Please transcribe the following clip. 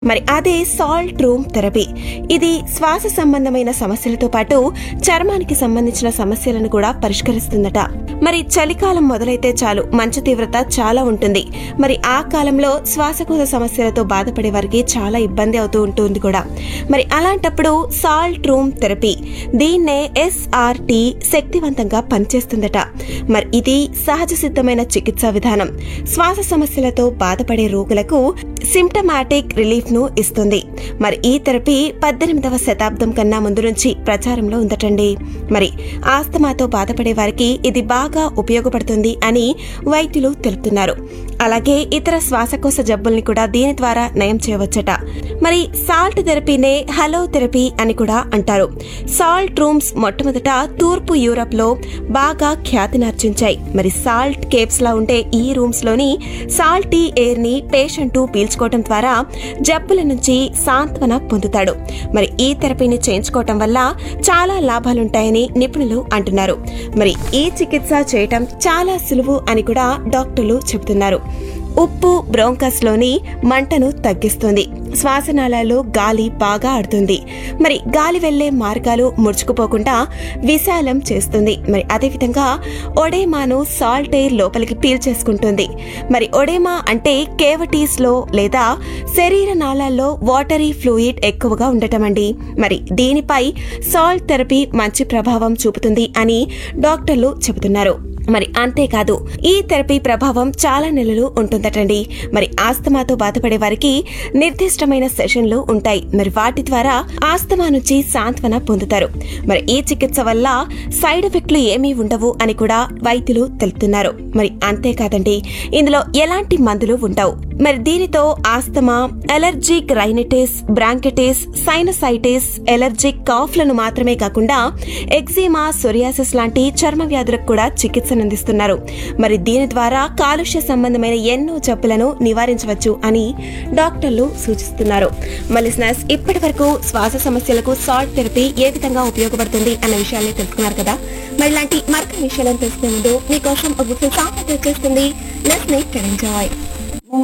మరి అదే salt room therapy ఇది శ్వాస సంబంధమైన సమస్యలతో పాటు చర్మానికి సంబంధించిన సమస్యలను కూడా పరిష్కరిస్తుందట మరి చలికాలం మొదలైతే చాలు మంచు తీవ్రత చాలా ఉంటుంది మరి ఆ కాలంలో శ్వాసకోశ సమస్యలతో బాధపడే వారికి చాలా ఇబ్బంది అవుతూ ఉంటుంది కూడా మరి అలాంటప్పుడు సాల్ట్ రూమ్ థెరపీ దీన్నే ఎస్ఆర్టి శక్తివంతంగా పనిచేస్తుందట మరి ఇది సహజ సిద్ధమైన చికిత్సా విధానం శ్వాస సమస్యలతో బాధపడే రోగులకు సిమ్టమాటిక్ రిలీఫ్ ను ఇస్తుంది మరి ఈ థెరపీ పద్దెనిమిదవ శతాబ్దం కన్నా ముందు నుంచి ప్రచారంలో ఉందటండి మరి ఆస్తమాతో బాధపడే వారికి ఇది బాగా ఉపయోగపడుతుంది అని వైద్యులు తెలుపుతున్నారు అలాగే ఇతర శ్వాసకోశ జబ్బుల్ని కూడా దీని ద్వారా నయం చేయవచ్చట మరి సాల్ట్ థెరపీనే హలో థెరపీ అని కూడా అంటారు సాల్ట్ రూమ్స్ మొట్టమొదట తూర్పు యూరప్ లో బాగా ఖ్యాతినార్జించాయి మరి సాల్ట్ కేప్స్ లా ఉండే ఈ రూమ్స్ లోని సాల్టీ ఎయిర్ ని పేషెంట్ పీల్చుకోవడం ద్వారా జబ్బుల నుంచి సాంత్వన పొందుతాడు మరి ఈ థెరపీని చేయించుకోవటం వల్ల చాలా లాభాలుంటాయని నిపుణులు అంటున్నారు మరి ఈ చికిత్స చేయటం చాలా సులువు అని కూడా డాక్టర్లు చెబుతున్నారు ఉప్పు బ్రోంకస్ లోని మంటను తగ్గిస్తుంది శ్వాసనాళాల్లో గాలి బాగా ఆడుతుంది మరి గాలి వెళ్లే మార్గాలు ముడుచుకుపోకుండా విశాలం చేస్తుంది మరి అదేవిధంగా ఒడేమాను సాల్ట్ ఎయిర్ లోపలికి పీల్చేసుకుంటుంది మరి ఒడేమా అంటే కేవటీస్ లో లేదా శరీర నాళాల్లో వాటరీ ఫ్లూయిడ్ ఎక్కువగా ఉండటం అండి మరి దీనిపై సాల్ట్ థెరపీ మంచి ప్రభావం చూపుతుంది అని డాక్టర్లు చెబుతున్నారు మరి అంతేకాదు ఈ థెరపీ ప్రభావం చాలా నెలలు ఉంటుందటండి మరి ఆస్తమాతో బాధపడే వారికి నిర్దిష్టమైన సెషన్లు ఉంటాయి మరి వాటి ద్వారా ఆస్తమా నుంచి సాంత్వన పొందుతారు మరి ఈ చికిత్స వల్ల సైడ్ ఎఫెక్ట్లు ఏమీ ఉండవు అని కూడా వైద్యులు తెలుపుతున్నారు మరి అంతేకాదండి ఇందులో ఎలాంటి మందులు ఉండవు మరి దీనితో asthma allergic rhinitis bronchitis sinusitis allergic కాఫ్లను మాత్రమే కాకుండా ఎగ్జిమా సొరియాసిస్ లాంటి చర్మ వ్యాధులకు కూడా చికిత్సను అందిస్తున్నారు మరి దీని ద్వారా కాలుష్య సంబంధమైన ఎన్నో జబ్బులను నివారించవచ్చు అని డాక్టర్లు సూచిస్తున్నారు మలిసినస్ ఇప్పటి వరకు శ్వాస సమస్యలకు సాల్ట్ థెరపీ ఏ విధంగా ఉపయోగపడుతుంది అన్న విషయాన్ని తెలుసుకున్నారు కదా మరి ఇలాంటి మరిన్ని విషయాలను తెలుసుకునే ముందు మీకోసం ఒక గుర్తు సాంగ్ చేస్తుంది లెట్స్ మేక్ ఎంజాయ్